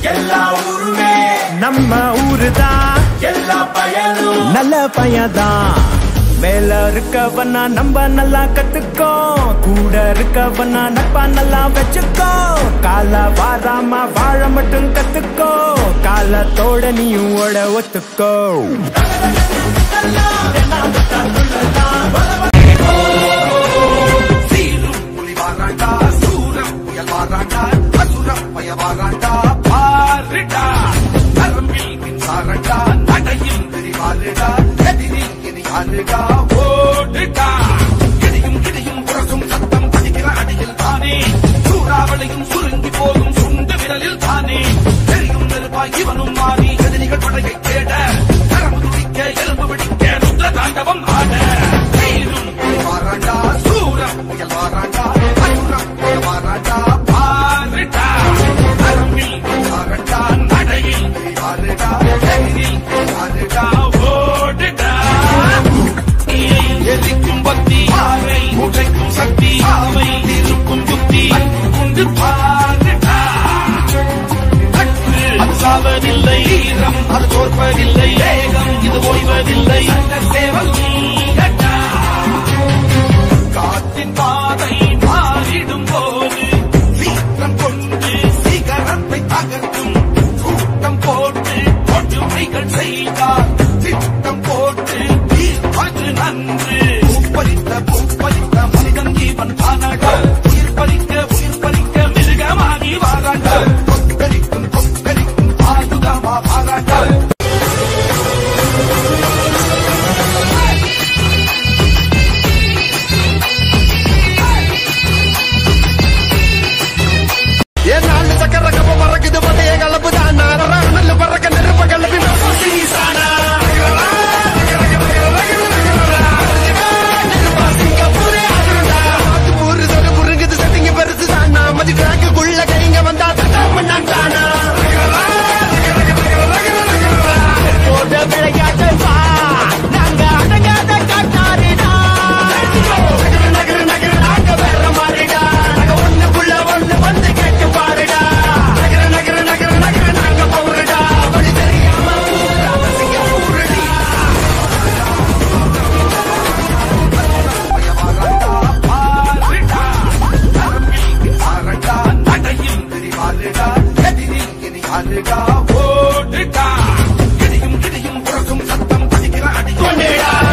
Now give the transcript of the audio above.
எல்லா ஊருமே நம்ம ஊருதான் எல்லா பயனும் நல்ல பையன்தான் மேல இருக்கவனா நம்ம நல்லா கத்துக்கோ கூட இருக்கவனா நட்பா நல்லா வச்சுக்கோ கால வாராம வாழ மட்டும் கத்துக்கோ காலத்தோட நீயும் ஓட ஒத்துக்கோ சீரும் புலி வாராண்டா சூரம் புயல் வாராண்டா அசுரம் பய வாராண்டா பாருடா நரம்பில் மின்சாரண்டா நடையில் விரிவாருடா எதிரில் இனி யாருடா ஓடுடா இடியும் இடியும் புரசும் சத்தம் படிக்கிற அடியில் தானே சூறாவளியும் சுருங்கி போகும் சுண்டு விரலில் தானே தெரியும் நெருப்பாய் இவனும் மாறி எதிரிகள் படையை தேட நரம்பு துடிக்க எலும்பு பிடிக்க ருத்ர தாண்டவம் ஆட சீரும் புலி வாராண்டா சூரம் புயல் வாராண்டா அசுரம் பய வாராண்டா பாருடா நரம்பில் மின்சாரண்டா நடையில் விரிவாருடா எதிரில் யாருடா ஓடுடா எரிக்கும் பக்தி ஆரை உடைக்கும் சக்தி ஆவை இருக்கும் யுக்தி கொண்டு பாருடா கற்று அது சாவதில்லை ஈரம் அது தோற்பதில்லை வேகம் இது ஓய்வதில்லை சேவல் கட்டா காற்றின் பாதை மாறிடும் போது சீக்கிரம் கொண்டு சிகரத்தை தகர்க்கும் கூட்டம் போட்டு கொடுமைகள் செய்தார் திட்டம் போட்டு தீர்ப்பது நன்று பூப்பறித்த பூப்பறித்த மனிதன் ஜீவன் தானடா உயிர் பறிக்க உயிர் பறிக்க மிருகமாகி வாராண்டா கொக்கரிக்கும் கொக்கரிக்கும் ஆயுதமா வாராண்டா ஏன் நாலு சக்கர கப்ப பறக்குது பண்டைய கலப்பு தான் நல்ல பறக்க நெருப்ப கலப்பி ஊரு சொல புருங்குது சட்டிங்க பெருசு தானா மதி ட்ராக்குள்ள கைங்க வந்தா தட்டாம நான் தானா போட விளையாட்டு வா நாங்க அடங்காத காட்டாரிடா நகர நகர நாங்க வேற மாறிடா நாங்க ஒண்ணுக்குள்ள ஒண்ணு வந்து கேட்டு பாருடா நகர நகர நகர நகர நாங்க போறடா வழி தெரியாம ஊராம சிங்கப்பூரடி ஓடுடா இடியும் இடியும் புறக்கும் சத்தம் படிக்கிற அடியும்